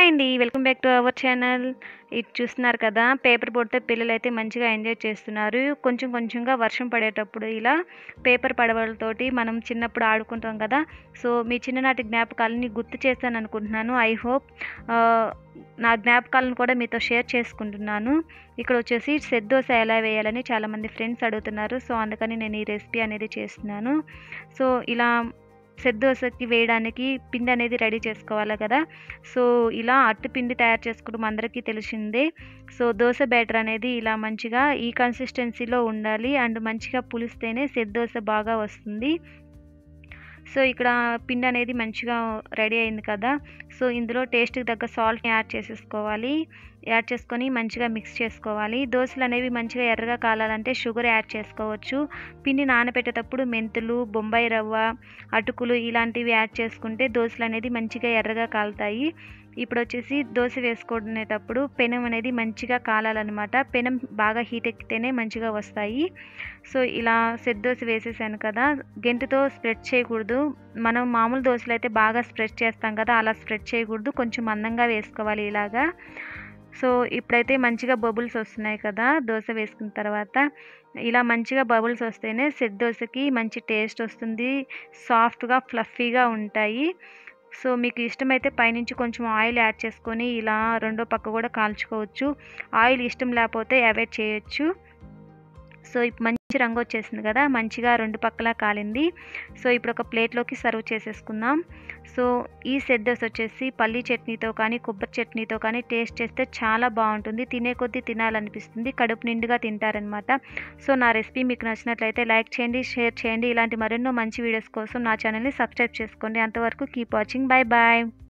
అండి welcome back to our channel ఇది చూస్తున్నారు కదా పేపర్ బోర్డ్తో పిల్లలు అయితే మంచిగా ఎంజాయ్ చేస్తున్నారు కొంచెం కొంచెంగా వర్షం పడేటప్పుడు ఇలా పేపర్ పడవలతోటి మనం చిన్నప్పుడు ఆడుకుంటాం కదా సో మీ చిన్ననాటి జ్ఞాపకాలని గుర్తు చేస్తాను అనుకుంటున్నాను ఐ హోప్ నా జ్ఞాపకాలను కూడా మీతో షేర్ చేసుకుంటున్నాను ఇక్కడ వచ్చేసి సెట్ దోశ ఎలా వేయాలని చాలామంది ఫ్రెండ్స్ అడుగుతున్నారు సో అందుకని నేను ఈ రెసిపీ అనేది చేస్తున్నాను సో ఇలా సెట్ దోశకి వేయడానికి పిండి అనేది రెడీ చేసుకోవాలి కదా సో ఇలా అట్టు పిండి తయారు చేసుకోవడం అందరికీ తెలిసిందే సో దోశ బ్యాటర్ అనేది ఇలా మంచిగా ఈ కన్సిస్టెన్సీలో ఉండాలి అండ్ మంచిగా పులిస్తేనే సెట్ దోశ బాగా వస్తుంది సో ఇక్కడ పిండి అనేది మంచిగా రెడీ అయింది కదా సో ఇందులో టేస్ట్కి తగ్గ సాల్ట్ని యాడ్ చేసేసుకోవాలి యాడ్ చేసుకొని మంచిగా మిక్స్ చేసుకోవాలి దోశలు అనేవి మంచిగా ఎర్రగా కాలాలంటే షుగర్ యాడ్ చేసుకోవచ్చు పిండి నానబెట్టేటప్పుడు మెంతులు బొంబాయి రవ్వ అటుకులు ఇలాంటివి యాడ్ చేసుకుంటే దోశలు అనేది మంచిగా ఎర్రగా కాలుతాయి ఇప్పుడు వచ్చేసి దోశ వేసుకునేటప్పుడు పెనం అనేది మంచిగా కాలాలన్నమాట పెనం బాగా హీట్ ఎక్కితేనే మంచిగా వస్తాయి సో ఇలా సెట్ దోశ వేసేసాను కదా గెంటుతో స్ప్రెడ్ చేయకూడదు మనం మామూలు దోశలు అయితే బాగా స్ప్రెడ్ చేస్తాం కదా అలా స్ప్రెడ్ చేయకూడదు కొంచెం మందంగా వేసుకోవాలి ఇలాగా సో ఇప్పుడైతే మంచిగా బబుల్స్ వస్తున్నాయి కదా దోశ వేసుకున్న తర్వాత ఇలా మంచిగా బబుల్స్ వస్తేనే సెట్ దోశకి మంచి టేస్ట్ వస్తుంది సాఫ్ట్గా ఫ్లఫీగా ఉంటాయి సో మీకు ఇష్టమైతే పైనుంచి కొంచెం ఆయిల్ యాడ్ చేసుకొని ఇలా రెండో పక్క కూడా కాల్చుకోవచ్చు ఆయిల్ ఇష్టం లేకపోతే అవాయిడ్ చేయొచ్చు సో ఇప్పుడు మంచి రంగు వచ్చేసింది కదా మంచిగా రెండు పక్కలా కాలింది సో ఇప్పుడు ఒక ప్లేట్లోకి సర్వ్ చేసేసుకుందాం సో ఈ సెట్ దోశ వచ్చేసి పల్లీ చట్నీతో కానీ కొబ్బరి చట్నీతో కానీ టేస్ట్ చేస్తే చాలా బాగుంటుంది తినే కొద్దీ తినాలనిపిస్తుంది కడుపు నిండుగా తింటారనమాట సో నా రెసిపీ మీకు నచ్చినట్లయితే లైక్ చేయండి షేర్ చేయండి ఇలాంటి మరెన్నో మంచి వీడియోస్ కోసం నా ఛానల్ని సబ్స్క్రైబ్ చేసుకోండి అంతవరకు కీప్ వాచింగ్ బాయ్ బాయ్